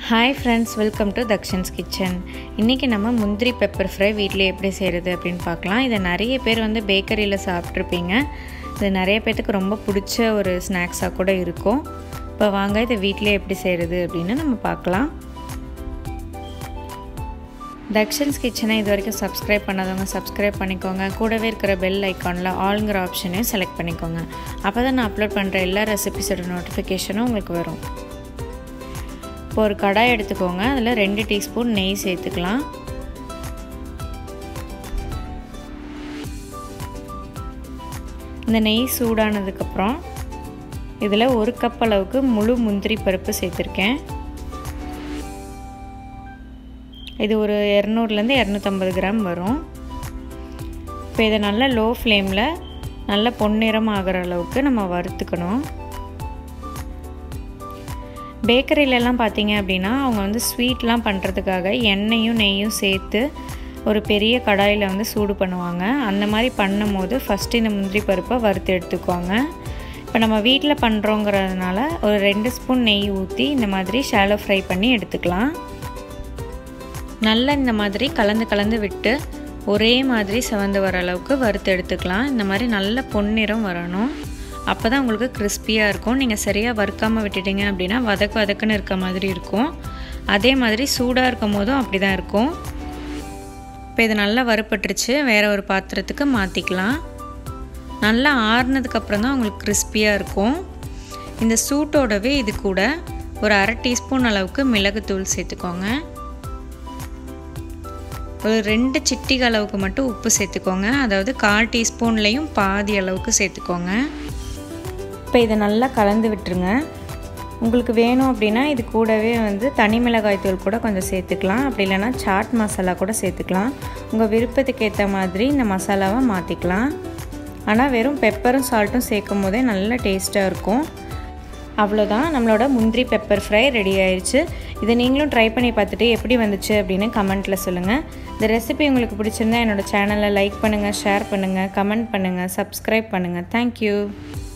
hi friends welcome to Dakshan's kitchen இன்றைக்கி நம்ம முந்திரி பெப்பர் ஃப்ரை வீட்டில் எப்படி செய்கிறது அப்படின்னு பார்க்கலாம் இதை நிறைய பேர் வந்து பேக்கரியில் சாப்பிட்ருப்பீங்க இது நிறைய பேர்த்துக்கு ரொம்ப பிடிச்ச ஒரு ஸ்நாக்ஸாக கூட இருக்கும் இப்போ வாங்க இதை வீட்டிலே எப்படி செய்கிறது அப்படின்னு நம்ம பார்க்கலாம் தக்ஷன்ஸ் கிச்சனை இது வரைக்கும் சப்ஸ்கிரைப் பண்ணாதவங்க சப்ஸ்கிரைப் பண்ணிக்கோங்க கூடவே இருக்கிற பெல் ஐக்கானில் ஆளுங்கிற ஆப்ஷனையும் செலக்ட் பண்ணிக்கோங்க அப்போ தான் நான் அப்லோட் பண்ணுற எல்லா ரெசிபிஸோட நோட்டிஃபிகேஷனும் உங்களுக்கு வரும் இப்போ ஒரு கடாய் எடுத்துக்கோங்க அதில் ரெண்டு டீஸ்பூன் நெய் சேர்த்துக்கலாம் இந்த நெய் சூடானதுக்கப்புறம் இதில் ஒரு கப் அளவுக்கு முழு முந்திரி பருப்பு சேர்த்துருக்கேன் இது ஒரு இரநூறுலேருந்து இரநூத்தம்பது கிராம் வரும் இப்போ இதை நல்லா லோ ஃப்ளேமில் நல்ல பொன்னிறம் ஆகிற அளவுக்கு நம்ம வறுத்துக்கணும் பேக்கரியிலலாம் பார்த்தீங்க அப்படின்னா அவங்க வந்து ஸ்வீட்லாம் பண்ணுறதுக்காக எண்ணெயும் நெய்யும் சேர்த்து ஒரு பெரிய கடாயில் வந்து சூடு பண்ணுவாங்க அந்த மாதிரி பண்ணும் போது ஃபஸ்ட்டு இந்த முந்திரி பருப்பை வறுத்து எடுத்துக்குவாங்க இப்போ நம்ம வீட்டில் பண்ணுறோங்கிறதுனால ஒரு ரெண்டு ஸ்பூன் நெய் ஊற்றி இந்த மாதிரி ஷாலோ ஃப்ரை பண்ணி எடுத்துக்கலாம் நல்லா இந்த மாதிரி கலந்து கலந்து விட்டு ஒரே மாதிரி செவந்து வர அளவுக்கு வறுத்து எடுத்துக்கலாம் இந்த மாதிரி நல்ல பொன்னிறம் வரணும் அப்போ தான் உங்களுக்கு கிறிஸ்பியாக இருக்கும் நீங்கள் சரியாக வறுக்காமல் விட்டுட்டீங்க அப்படின்னா வதக்கு வதக்குன்னு இருக்க மாதிரி இருக்கும் அதே மாதிரி சூடாக இருக்கும் போதும் அப்படி தான் இருக்கும் இப்போ இது நல்லா வறுப்பட்டுருச்சு வேறு ஒரு பாத்திரத்துக்கு மாற்றிக்கலாம் நல்லா ஆறுனதுக்கப்புறம் தான் உங்களுக்கு கிறிஸ்பியாக இருக்கும் இந்த சூட்டோடவே இது கூட ஒரு அரை டீஸ்பூன் அளவுக்கு மிளகுத்தூள் சேர்த்துக்கோங்க ஒரு ரெண்டு சிட்டிக அளவுக்கு மட்டும் உப்பு சேர்த்துக்கோங்க அதாவது கால் டீஸ்பூன்லேயும் பாதி அளவுக்கு சேர்த்துக்கோங்க இப்போ இதை நல்லா கலந்து விட்டுருங்க உங்களுக்கு வேணும் அப்படின்னா இது கூடவே வந்து தனி மிளகாய் தூள் கூட கொஞ்சம் சேர்த்துக்கலாம் அப்படி இல்லைன்னா சாட் மசாலா கூட சேர்த்துக்கலாம் உங்கள் விருப்பத்துக்கு ஏற்ற மாதிரி இந்த மசாலாவை மாற்றிக்கலாம் ஆனால் வெறும் பெப்பரும் சால்ட்டும் சேர்க்கும் போதே நல்ல டேஸ்ட்டாக இருக்கும் அவ்வளோதான் நம்மளோட முந்திரி பெப்பர் ஃப்ரை ரெடி ஆயிடுச்சு இதை நீங்களும் ட்ரை பண்ணி பார்த்துட்டு எப்படி வந்துச்சு அப்படின்னு கமெண்ட்டில் சொல்லுங்கள் இந்த ரெசிபி உங்களுக்கு பிடிச்சிருந்தா என்னோடய சேனலை லைக் பண்ணுங்கள் ஷேர் பண்ணுங்கள் கமெண்ட் பண்ணுங்கள் சப்ஸ்கிரைப் பண்ணுங்கள் தேங்க்யூ